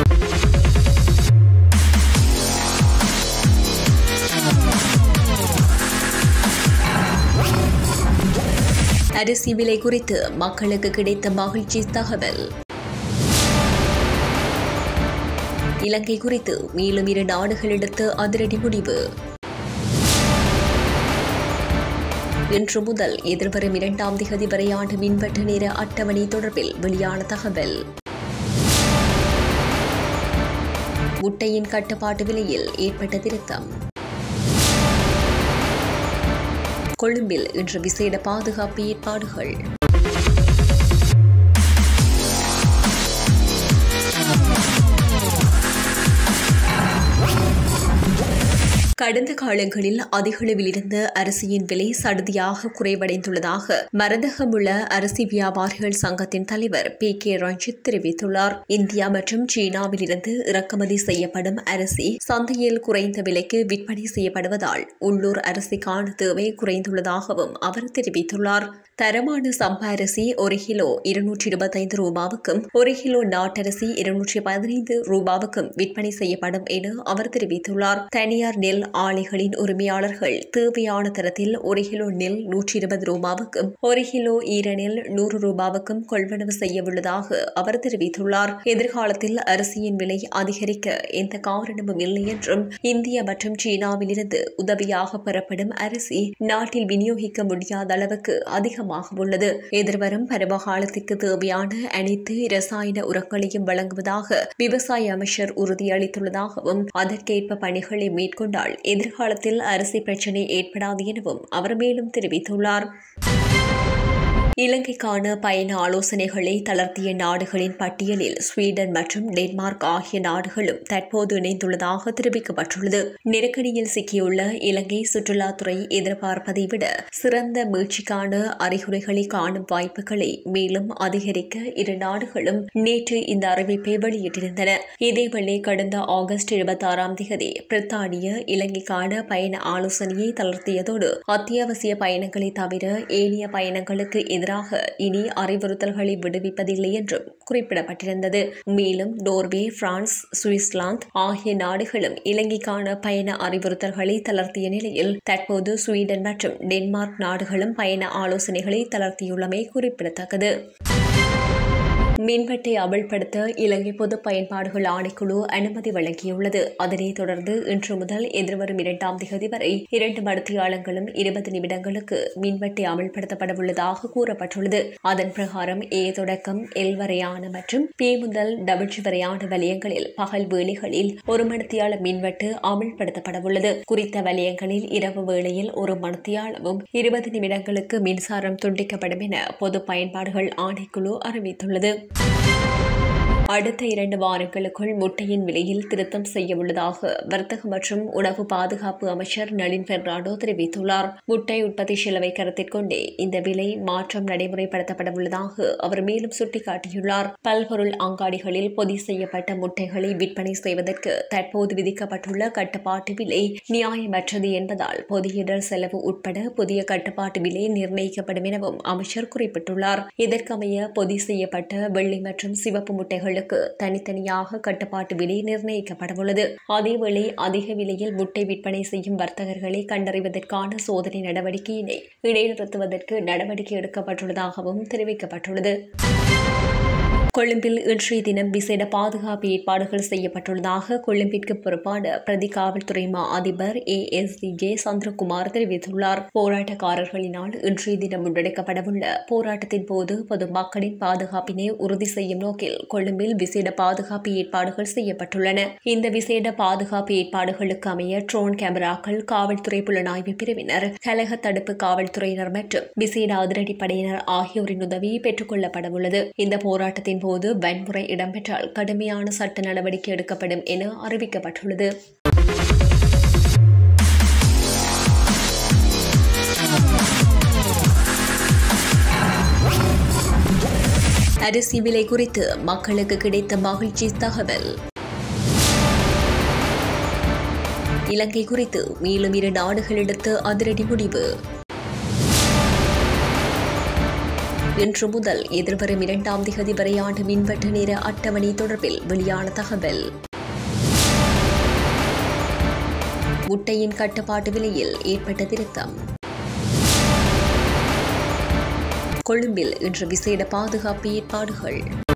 அரிசி விலை குறித்து மக்களுக்கு கிடைத்த மகிழ்ச்சி தகவல் இலங்கை குறித்து மேலும் இரு நாடுகள் எடுத்த அதிரடி முடிவு இன்று முதல் எதிர்வரும் இரண்டாம் திகதி வரையான மின்வெட்டு நேர அட்டவணை தொடர்பில் வெளியான தகவல் முட்டையின் கட்டுப்பாட்டு விலையில் ஏற்பட்ட திருத்தம் கொழும்பில் இன்று விசேட பாதுகாப்பு ஏற்பாடுகள் கடந்த காலங்களில் அதிகளவில் இருந்த அரிசியின் விலை சடுதியாக குறைவடைந்துள்ளதாக மரதகமுள்ள அரிசி வியாபாரிகள் சங்கத்தின் தலைவர் பி கே ரஞ்சித் தெரிவித்துள்ளார் இந்தியா மற்றும் சீனாவில் இருந்து இறக்குமதி செய்யப்படும் அரிசி சந்தையில் குறைந்த விலைக்கு விற்பனை செய்யப்படுவதால் உள்ளூர் அரிசிக்கான தேவை குறைந்துள்ளதாகவும் அவர் தெரிவித்துள்ளார் தரமான சம்பா அரிசி ஒரு கிலோ இருநூற்றி இருபத்தைந்து ரூபாவுக்கும் ஒரு கிலோ நாட்டரிசி இருநூற்றி பதினைந்து ரூபாவுக்கும் விற்பனை செய்யப்படும் என அவர் தெரிவித்துள்ளார் தனியார் நெல் ஆலைகளின் உரிமையாளர்கள் தேவையான தரத்தில் ஒரு கிலோ நெல் நூற்றி இருபது ரூபாவுக்கும் ஒரு கிலோ ஈரநெல் நூறு ரூபாவுக்கும் கொள்வனவு செய்ய உள்ளதாக அவர் தெரிவித்துள்ளார் எதிர்காலத்தில் அரிசியின் விலை அதிகரிக்க எந்த காரணமும் இல்லை என்றும் இந்தியா மற்றும் சீனாவிலிருந்து உதவியாக பெறப்படும் அரிசி நாட்டில் விநியோகிக்க முடியாத அளவுக்கு அதிகமாக உள்ளது எதிர்வரும் பருவகாலத்திற்கு தேவையான அனைத்து இரசாயன உரங்களையும் வழங்குவதாக விவசாய அமைச்சர் உறுதியளித்துள்ளதாகவும் அதற்கேற்ப பணிகளை மேற்கொண்டால் எதிர்காலத்தில் அரிசி பிரச்சினை ஏற்படாது எனவும் அவர் மேலும் தெரிவித்துள்ளார் இலங்கைக்கான பயண ஆலோசனைகளை தளர்த்திய நாடுகளின் பட்டியலில் ஸ்வீடன் மற்றும் டென்மார்க் ஆகிய நாடுகளும் தற்போது இணைந்துள்ளதாக தெரிவிக்கப்பட்டுள்ளது நெருக்கடியில் சிக்கியுள்ள இலங்கை சுற்றுலாத்துறை எதிர்பார்ப்பதை விட சிறந்த மீட்சிக்கான அறிகுறிகளை காணும் வாய்ப்புகளை மேலும் அதிகரிக்க இரு நாடுகளும் நேற்று இந்த அறிவிப்பை வெளியிட்டிருந்தன இதேவேளை கடந்த ஆகஸ்ட் இருபத்தி ஆறாம் தேதி பிரித்தானிய இலங்கைக்கான பயண ஆலோசனையை தளர்த்தியதோடு அத்தியாவசிய பயணங்களை தவிர ஏனைய பயணங்களுக்கு எதிராக இனி அறிவுறுத்தல்களை விடுவிப்பதில்லை என்றும் குறிப்பிடப்பட்டிருந்தது மேலும் நோர்வே பிரான்ஸ் சுவிட்சர்லாந்து ஆகிய நாடுகளும் இலங்கைக்கான பயண அறிவுறுத்தல்களை தளர்த்திய நிலையில் தற்போது ஸ்வீடன் மற்றும் டென்மார்க் நாடுகளும் பயண ஆலோசனைகளை தளர்த்தியுள்ளமை குறிப்பிடத்தக்கது மின்வெட்டை அமல்படுத்த இலங்கை பொது பயன்பாடுகள் ஆணைக்குழு அனுமதி வழங்கியுள்ளது அதனைத் தொடர்ந்து இன்று முதல் எதிர்வரும் இரண்டாம் திகதி வரை இரண்டு மடத்தியாளங்களும் இருபது நிமிடங்களுக்கு மின்வெட்டை அமல்படுத்தப்படவுள்ளதாக கூறப்பட்டுள்ளது அதன் பிரகாரம் ஏ தொடக்கம் எல் வரையான மற்றும் பி முதல் டபிள்யூ வரையான வலயங்களில் பகல் வேளைகளில் ஒரு மணத்தியால மின்வெட்டு அமல்படுத்தப்படவுள்ளது குறித்த வலயங்களில் இரவு வேளையில் ஒரு மணத்தியாலமும் இருபது நிமிடங்களுக்கு மின்சாரம் துண்டிக்கப்படும் என பொது பயன்பாடுகள் ஆணைக்குழு அறிவித்துள்ளது அடுத்த இரண்டு வாரங்களுக்குள் முட்டையின் விலையில் திருத்தம் செய்ய உள்ளதாக வர்த்தக மற்றும் உணவு பாதுகாப்பு அமைச்சர் நளின் பெர்னாடோ தெரிவித்துள்ளார் முட்டை உற்பத்தி செலவை கருத்தில் கொண்டே இந்த விலை மாற்றம் நடைமுறைப்படுத்தப்பட உள்ளதாக அவர் மேலும் சுட்டிக்காட்டியுள்ளார் பல்பொருள் அங்காடிகளில் பொதி செய்யப்பட்ட முட்டைகளை விற்பனை செய்வதற்கு தற்போது விதிக்கப்பட்டுள்ள கட்டுப்பாட்டு விலை நியாயமற்றது என்பதால் பொதியிடல் செலவு உட்பட புதிய கட்டுப்பாட்டு விலை நிர்ணயிக்கப்படும் எனவும் அமைச்சர் குறிப்பிட்டுள்ளார் இதற்கமைய பொதி செய்யப்பட்ட வெள்ளி மற்றும் சிவப்பு முட்டைகள் பொருட்களுக்கு தனித்தனியாக கட்டுப்பாட்டு விலை நிர்ணயிக்கப்படவுள்ளது அதேவேளை அதிக விலையில் முட்டை விற்பனை செய்யும் வர்த்தகர்களை கண்டறிவதற்கான சோதனை நடவடிக்கையினை இடைநிறுத்துவதற்கு நடவடிக்கை எடுக்கப்பட்டுள்ளதாகவும் தெரிவிக்கப்பட்டுள்ளது கொழும்பில் இன்றைய தினம் விசேட பாதுகாப்பு ஏற்பாடுகள் செய்யப்பட்டுள்ளதாக கொழும்பிற்கு பொறுப்பான பிரதி காவல்துறை மா அதிபர் A S D J Chandrakumar தெரிவித்துள்ளார் போராட்டக்காரர்களினால் இன்றைய தினம் முன்னெடுக்கப்படவுள்ள போராட்டத்தின் போது பொதுமக்களின் பாதுகாப்பினை உறுதி செய்யும் நோக்கில் கொழும்பில் விசேட பாதுகாப்பு ஏற்பாடுகள் செய்யப்பட்டுள்ளன இந்த விசேட பாதுகாப்பு ஏற்பாடுகளுக்கு அமைய ட்ரோன் கேமராக்கள் காவல்துறை புலனாய்வு பிரிவினர் கலக தடுப்பு காவல்துறையினர் மற்றும் விசேட அதிரடிப்படையினர் ஆகியோரின் உதவி பெற்றுக் கொள்ளப்படவுள்ளது இந்த போராட்டத்தின் போது வன்முறை இடம்பெற்றால் கடுமையான சட்ட நடவடிக்கை எடுக்கப்படும் என அறிவிக்கப்பட்டுள்ளது அரிசி விலை குறித்து மக்களுக்கு கிடைத்த மகிழ்ச்சி தகவல் இலங்கை குறித்து மேலும் இரு நாடுகள் எடுத்த அதிரடி முடிவு இன்று முதல் எதிர்வரும் இரண்டாம் திகதி வரையாண்டு மின்வெட்டு நேர அட்டவணை தொடர்பில் வெளியான தகவல் முட்டையின் கட்டுப்பாட்டு விலையில் ஏற்பட்ட திருத்தம் கொழும்பில் இன்று விசேட பாதுகாப்பு ஏற்பாடுகள்